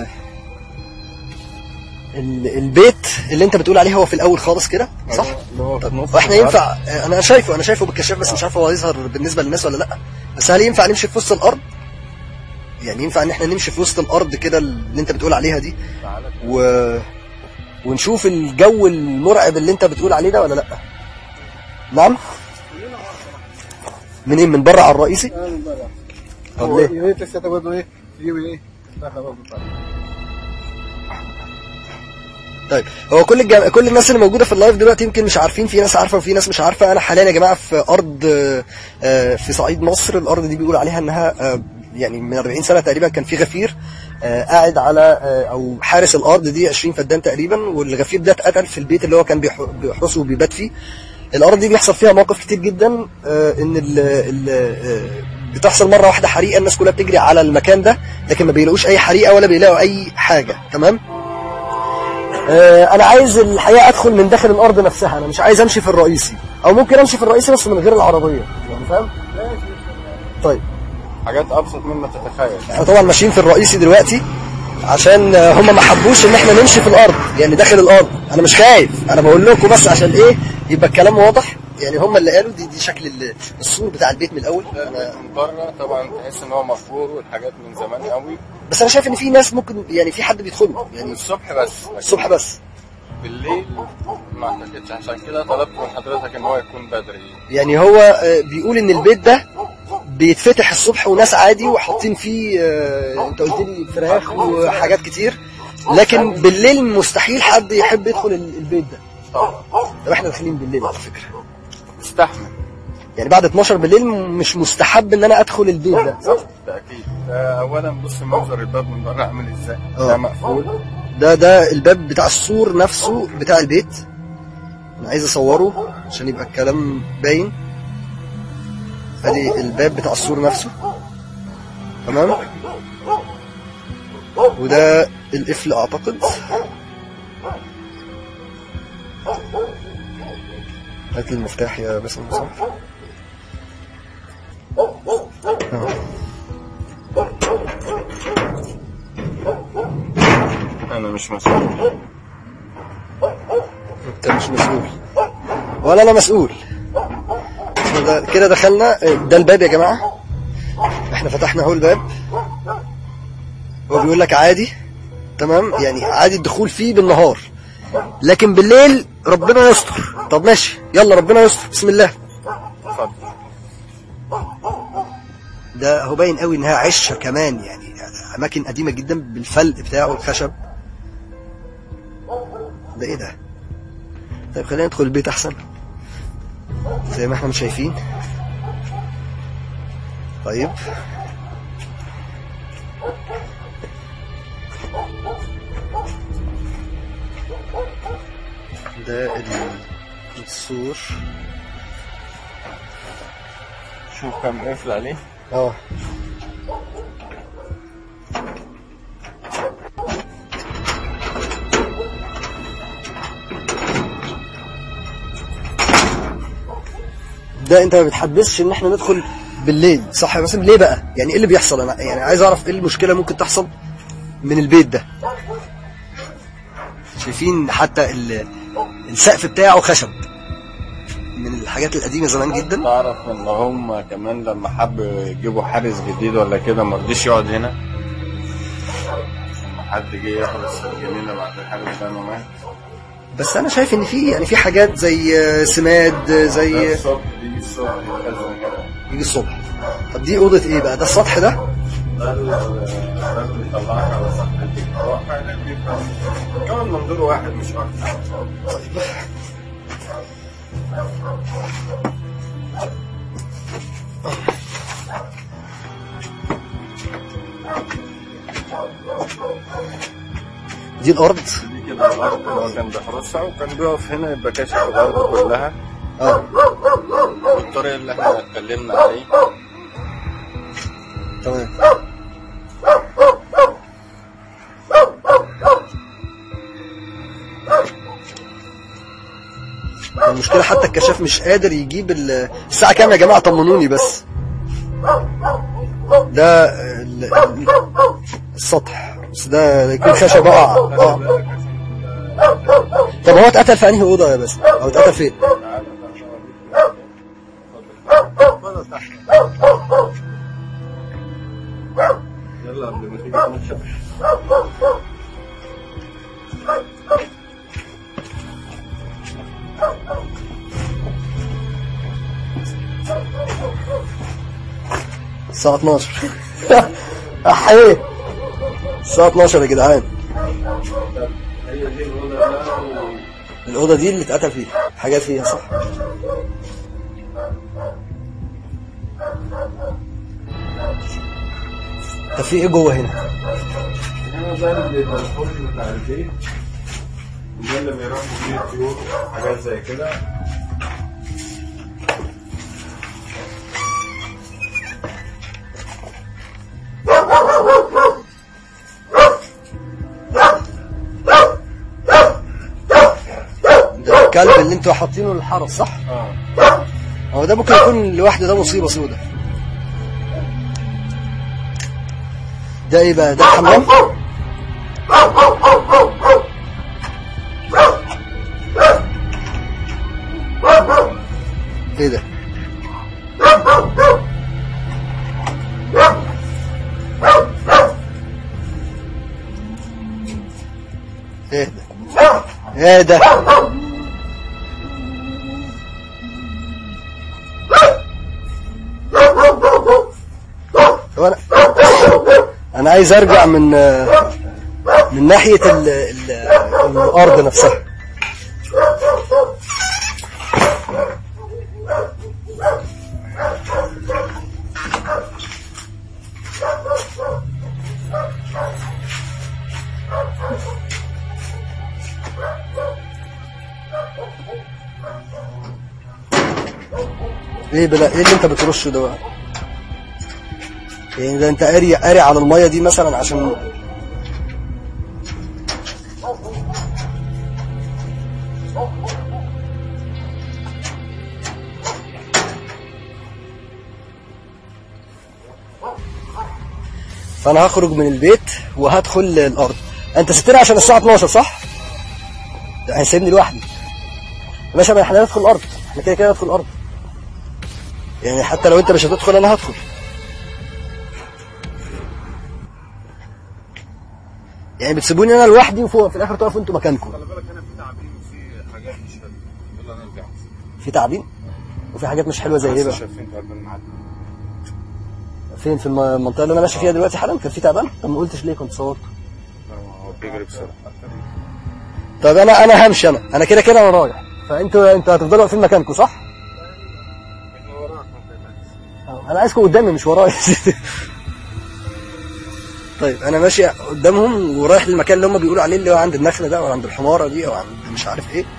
S1: ال- البيت اللي انت بتقول عليه هو في الاول خالص كده صح؟
S2: اللي هو في نص
S1: واحنا
S2: الأرض.
S1: ينفع انا شايفه انا شايفه بالكشاف بس مش عارف هو هيظهر بالنسبه للناس ولا لا بس هل ينفع نمشي في وسط الارض؟ يعني ينفع ان احنا نمشي في وسط الارض كده اللي انت بتقول عليها دي
S2: تعالى كده.
S1: و... ونشوف الجو المرعب اللي انت بتقول عليه ده ولا لا؟ نعم؟ منين من بره على الرئيسي؟ طب
S4: هو
S1: ليه؟
S4: يا ريت لسه برضه ايه تجيب ايه داخله برضه طالع.
S1: طيب هو كل الجم... كل الناس اللي موجوده في اللايف دلوقتي يمكن مش عارفين في ناس عارفه وفي ناس مش عارفه انا حاليا يا جماعه في ارض آه، آه، في صعيد مصر الارض دي بيقول عليها انها آه، يعني من 40 سنه تقريبا كان في غفير آه، قاعد على آه، او حارس الارض دي 20 فدان تقريبا والغفير ده اتقتل في البيت اللي هو كان بيح- بيحرسه وبيبات فيه الارض دي بيحصل فيها مواقف كتير جدا آه، ان ال ال آه، بتحصل مره واحده حريقه الناس كلها بتجري على المكان ده لكن ما بيلاقوش اي حريقه ولا بيلاقوا اي حاجه تمام آه، انا عايز الحقيقه ادخل من داخل الارض نفسها انا مش عايز امشي في الرئيسي او ممكن امشي في الرئيسي بس من غير العربيه يعني فاهم طيب
S2: حاجات ابسط مما تتخيل
S1: احنا طبعا ماشيين في الرئيسي دلوقتي عشان آه، هم ما حبوش ان احنا نمشي في الارض يعني داخل الارض انا مش خايف انا بقول لكم بس عشان ايه يبقى الكلام واضح يعني هم اللي قالوا دي دي شكل ال- السور بتاع البيت من الاول أنا
S2: من بره طبعا تحس ان هو مقفول والحاجات من زمان قوي
S1: بس انا شايف ان في ناس ممكن يعني في حد بيدخله يعني
S2: الصبح بس لكن
S1: الصبح بس
S2: بالليل ما اعتقدش عشان كده طلبت من حضرتك ان هو يكون بدري
S1: يعني هو آه، بيقول ان البيت ده بيتفتح الصبح وناس عادي وحاطين فيه آه، انت قلت لي فراخ وحاجات كتير لكن بالليل مستحيل حد يحب يدخل ال- البيت ده
S2: طبعا
S1: طب احنا داخلين بالليل على فكره
S2: استحمل
S1: يعني بعد 12 بالليل مش مستحب ان انا ادخل البيت ده صح
S2: ده اكيد آه، اولا بص منظر الباب من بره عامل ازاي
S1: آه.
S2: ده مقفول
S1: ده ده الباب بتاع السور نفسه بتاع البيت انا عايز اصوره عشان يبقى الكلام باين ادي الباب بتاع السور نفسه تمام وده القفل اعتقد هات لي المفتاح يا باسم صح آه.
S2: انا مش مسؤول
S1: انت مش مسؤول ولا انا مسؤول إحنا ده- كده دخلنا ده الباب يا جماعه احنا فتحنا اهو الباب هو بيقول لك عادي تمام يعني عادي الدخول فيه بالنهار لكن بالليل ربنا يستر طب ماشي يلا ربنا يستر بسم الله
S2: اتفضل
S1: ده هو باين قوي انها عشه كمان يعني اماكن قديمه جدا بالفلق بتاعه الخشب ده ايه ده طيب خلينا ندخل البيت احسن زي ما احنا مش شايفين طيب ده ال- السور
S2: شوف كم قفل عليه
S1: اه ده انت ما بتحدثش ان احنا ندخل بالليل صح يا باسم ليه بقى يعني ايه اللي بيحصل انا يعني عايز اعرف ايه المشكله ممكن تحصل من البيت ده شايفين حتى ال- السقف بتاعه خشب من الحاجات القديمه زمان جدا
S2: تعرف ان هم كمان لما حبوا يجيبوا حارس جديد ولا كده ما رضيش يقعد هنا لما حد جه يحرس الجنينه بعد الحارس ده ما مات
S1: بس انا شايف ان في يعني في حاجات زي آه، سماد آه،
S2: ده
S1: زي
S2: الصبح بيجي الصبح يتخزن هنا
S1: يجي الصبح طب دي اوضه ايه بقى ده السطح ده
S2: ده ال- ده اللي بيطلعك على سطح البيت هو فعلا بيبقى كمان منظور واحد مش اكتر
S1: دي الارض
S2: دي كده الارض اللي هو كان بيحرسها وكان بيقف هنا يبقى كاشف الارض كلها
S1: اه
S2: الطريق اللي احنا اتكلمنا عليه
S1: تمام المشكلة حتى الكشاف مش قادر يجيب ال- الساعة كام يا جماعة طمنوني بس ده ال- ال- ال- السطح بس ده ده يكون خشب اقع اه طب هو اتقتل في انهي اوضه يا باسم او اتقتل فين
S2: يلا قبل ما تيجي تنشف
S1: الساعه 12 احيه الساعه 12 يا جدعان
S2: هي دي الاوضه بقى
S1: الاوضه دي اللي اتقتل فيها حاجات فيها صح طب في ايه جوه هنا
S2: هنا ده اللي بيبقى الحوش بتاع البيت وده اللي بيربوا فيه الطيور حاجات زي كده
S1: ده الكلب اللي انتوا حاطينه للحرس صح
S2: اه
S1: هو ده ممكن يكون لوحده ده مصيبه سودة ده ايه بقى ده حمام ايه ده ايه ده ايه ده طب انا انا عايز ارجع من من ناحيه ال... ال... الارض نفسها ايه بلا ايه اللي انت بترشه ده بقى يعني ده انت قاري قاري على الميه دي مثلا عشان فانا هخرج من البيت وهدخل الارض انت سبتني عشان الساعه 12 صح لا، هيسيبني لوحدي يا باشا ما احنا ندخل الارض احنا كده كده ندخل الارض يعني حتى لو انت مش هتدخل انا هدخل يعني بتسيبوني انا لوحدي وفوق في الاخر تقفوا انتوا مكانكم
S2: خلي بالك هنا في تعابين وفي حاجات مش حلوه يلا نرجع
S1: في تعابين وفي حاجات مش حلوه زي ايه بقى
S2: شايفين تعبان معانا
S1: فين في الم- المنطقه اللي انا ماشي فيها دلوقتي حالا كان في تعبان طب ما قلتش ليه كنت صورت
S2: هو بيجري بسرعه
S1: طب انا انا همشي انا انا كده كده انا رايح فانتوا انتوا هتفضلوا واقفين مكانكم صح
S2: احنا وراك ما تقلقش
S1: انا عايزكم قدامي مش ورايا طيب انا ماشي قدامهم ورايح للمكان اللي هم بيقولوا عليه اللي هو عند النخله ده او عند الحماره دي او عند مش عارف ايه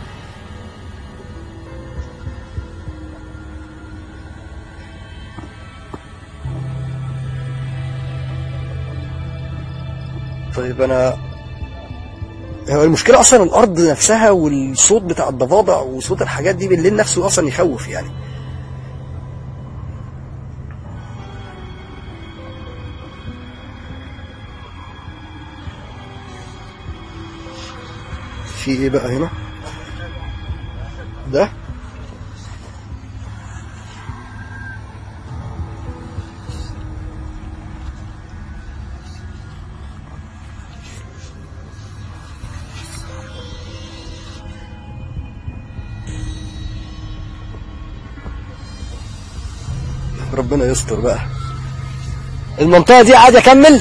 S1: طيب انا هو المشكلة أصلا الأرض نفسها والصوت بتاع الضفادع وصوت الحاجات دي بالليل نفسه أصلا يخوف يعني في ايه بقى هنا ده ربنا يستر بقى المنطقة دي عادي اكمل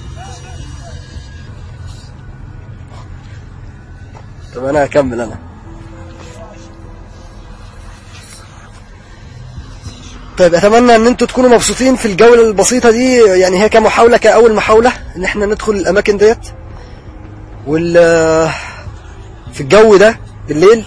S1: طب انا هكمل انا طيب اتمنى ان انتوا تكونوا مبسوطين في الجولة البسيطة دي يعني هي كمحاولة كأول محاولة ان احنا ندخل الاماكن ديت وال في الجو ده بالليل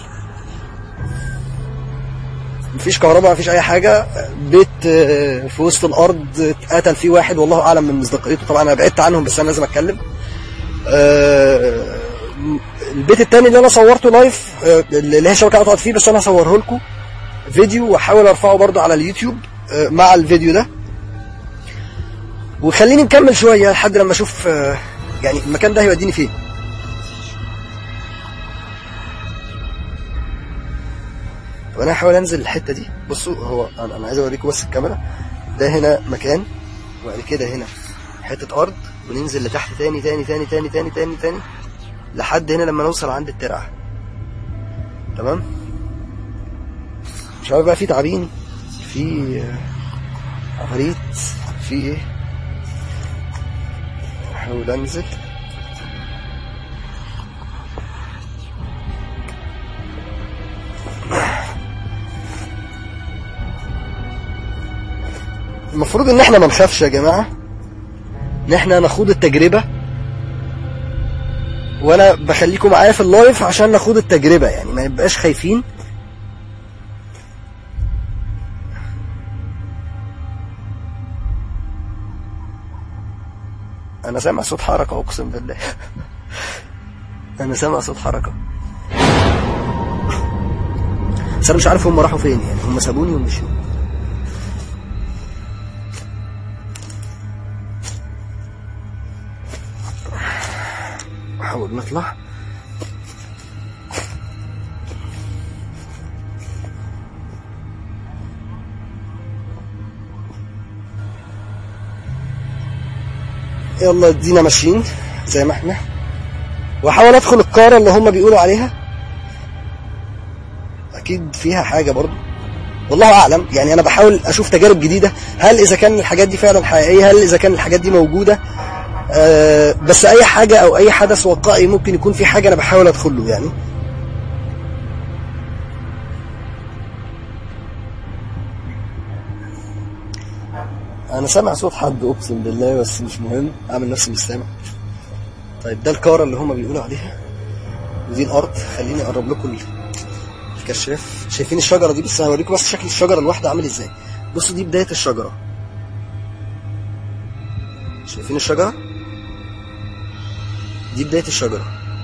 S1: مفيش كهرباء مفيش اي حاجة بيت آه، في وسط الارض اتقتل فيه واحد والله اعلم من مصداقيته طبعا انا بعدت عنهم بس انا لازم اتكلم آه، البيت التاني اللي انا صورته لايف آه، اللي هي شبكه قطعت فيه بس انا هصوره لكم فيديو واحاول ارفعه برضه على اليوتيوب آه، مع الفيديو ده وخليني نكمل شويه لحد لما اشوف آه، يعني المكان ده هيوديني فين طب انا هحاول انزل الحته دي بصوا هو انا أنا عايز اوريكم بس الكاميرا ده هنا مكان وبعد كده هنا حته ارض وننزل لتحت تاني تاني تاني تاني تاني تاني تاني لحد هنا لما نوصل عند الترعه تمام مش عارف بقى في تعابين في آه، عفاريت في ايه احاول انزل المفروض ان احنا ما نخافش يا جماعه ان احنا نخوض التجربه وانا بخليكم معايا في اللايف عشان نخوض التجربه يعني ما نبقاش خايفين انا سامع صوت حركه اقسم بالله انا سامع صوت حركه بس انا مش عارف هم راحوا فين يعني هم سابوني ومشوا نحاول نطلع يلا ادينا ماشيين زي ما احنا واحاول ادخل القاره اللي هم بيقولوا عليها اكيد فيها حاجه برضو والله اعلم يعني انا بحاول اشوف تجارب جديده هل اذا كان الحاجات دي فعلا حقيقيه هل اذا كان الحاجات دي موجوده آه بس اي حاجه او اي حدث واقعي ممكن يكون في حاجه انا بحاول ادخل له يعني انا سامع صوت حد اقسم بالله بس مش مهم اعمل نفسي مش سامع طيب ده الكاره اللي هما بيقولوا عليها ودي الارض خليني اقرب لكم الكشاف شايفين الشجره دي بس هوريكم بس شكل الشجره الواحده عامل ازاي بصوا دي بدايه الشجره شايفين الشجره دي بدايه الشجره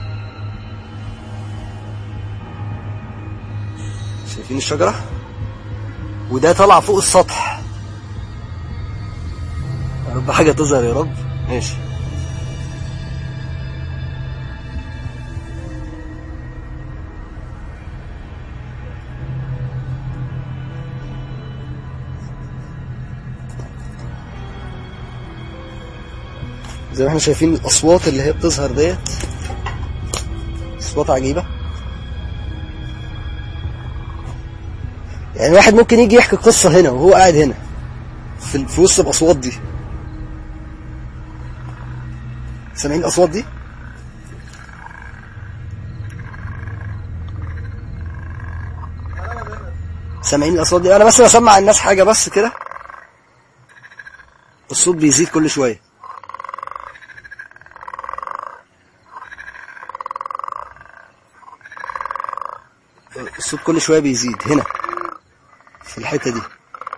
S1: شايفين الشجره وده طالع فوق السطح يا رب حاجه تظهر يا رب ماشي زي ما احنا شايفين الاصوات اللي هي بتظهر ديت اصوات عجيبه يعني الواحد ممكن يجي يحكي قصه هنا وهو قاعد هنا في, في وسط الاصوات دي سامعين الاصوات دي سامعين الاصوات دي انا بس بسمع الناس حاجه بس كده الصوت بيزيد كل شويه الصوت كل شويه بيزيد هنا في الحته دي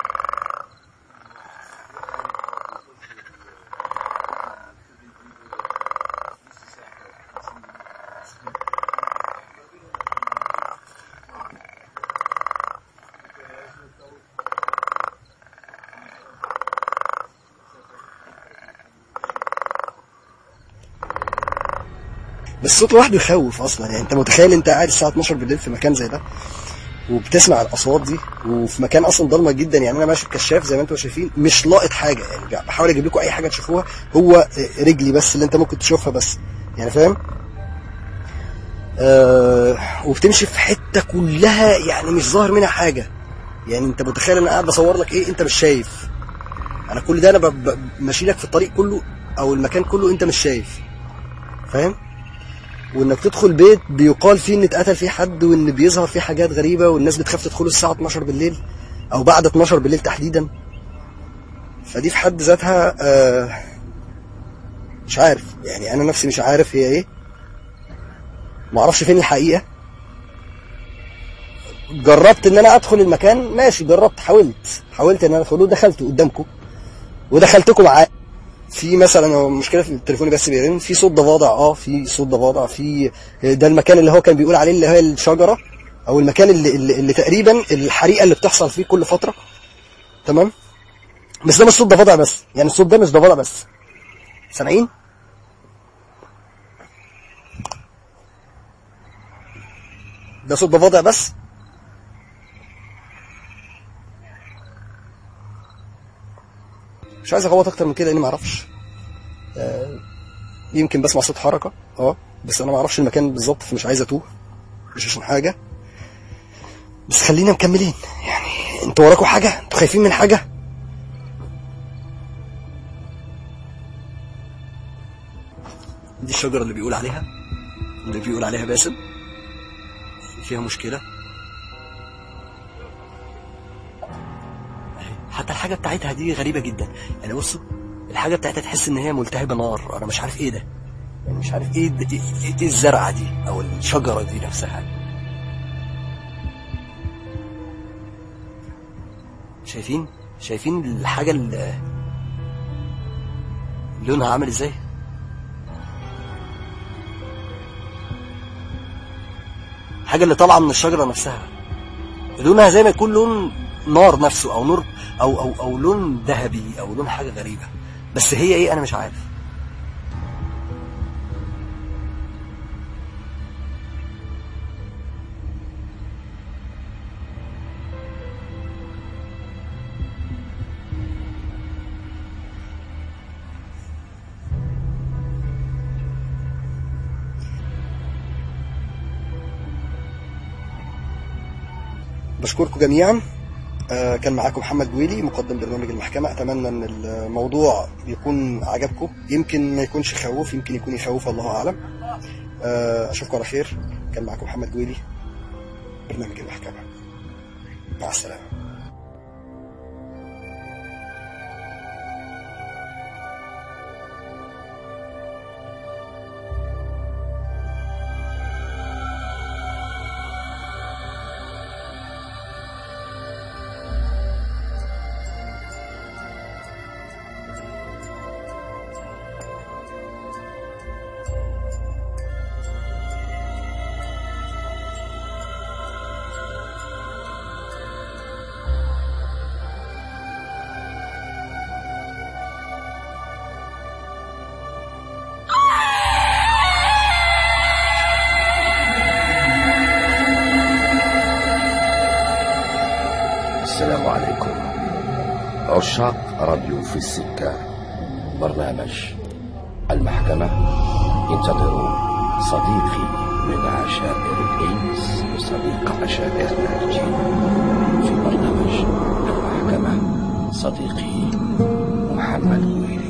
S1: بس الصوت لوحده يخوف اصلا يعني انت متخيل انت قاعد الساعه 12 بالليل في مكان زي ده وبتسمع الاصوات دي وفي مكان اصلا ضلمه جدا يعني انا ماشي بكشاف زي ما انتم شايفين مش لاقط حاجه يعني بحاول اجيب لكم اي حاجه تشوفوها هو رجلي بس اللي انت ممكن تشوفها بس يعني فاهم آه وبتمشي في حته كلها يعني مش ظاهر منها حاجه يعني انت متخيل انا قاعد بصور لك ايه انت مش شايف انا كل ده انا ب- ب- ماشي لك في الطريق كله او المكان كله انت مش شايف فاهم وانك تدخل بيت بيقال فيه ان اتقتل فيه حد وان بيظهر فيه حاجات غريبه والناس بتخاف تدخله الساعه 12 بالليل او بعد 12 بالليل تحديدا فدي في حد ذاتها آه مش عارف يعني انا نفسي مش عارف هي ايه ما اعرفش فين الحقيقه جربت ان انا ادخل المكان ماشي جربت حاولت حاولت ان انا ادخله دخلت قدامكم ودخلتكم معايا في مثلا هو مشكله في التليفون بس بيرن في صوت ضفادع اه في صوت ضفادع في ده المكان اللي هو كان بيقول عليه اللي هي الشجره او المكان اللي, اللي, اللي تقريبا الحريقه اللي بتحصل فيه كل فتره تمام بس ده مش صوت ضفادع بس يعني الصوت ده مش ضفادع بس سامعين ده صوت ضفادع بس مش عايز اغوط اكتر من كده لاني ما اعرفش آه، يمكن بسمع صوت حركه اه بس انا ما اعرفش المكان بالظبط فمش عايز اتوه مش عشان حاجه بس خلينا مكملين يعني انتوا وراكوا حاجه انتوا خايفين من حاجه دي الشجره اللي بيقول عليها اللي بيقول عليها باسم فيها مشكله حتى الحاجه بتاعتها دي غريبه جدا يعني بصوا الحاجه بتاعتها تحس ان هي ملتهبه نار انا مش عارف ايه ده يعني مش عارف ايه ده- ايه, إيه, إيه الزرعه دي او الشجره دي نفسها شايفين شايفين الحاجه اللي لونها عامل ازاي الحاجه اللي طالعه من الشجره نفسها لونها زي ما يكون لون نار نفسه او نور او او او لون ذهبي او لون حاجه غريبه بس هي ايه انا مش عارف بشكركم جميعا آه، كان معاكم محمد جويلي مقدم برنامج المحكمة أتمنى أن الموضوع يكون عجبكم يمكن ما يكونش خوف يمكن يكون يخوف الله أعلم آه، أشوفكم على خير كان معاكم محمد جويلي برنامج المحكمة مع السلامة
S3: السلام عليكم عشاق راديو في السكة برنامج المحكمة انتظروا صديقي من عشائر الإنس وصديق عشائرنا الجن في برنامج المحكمة صديقي محمد ويلي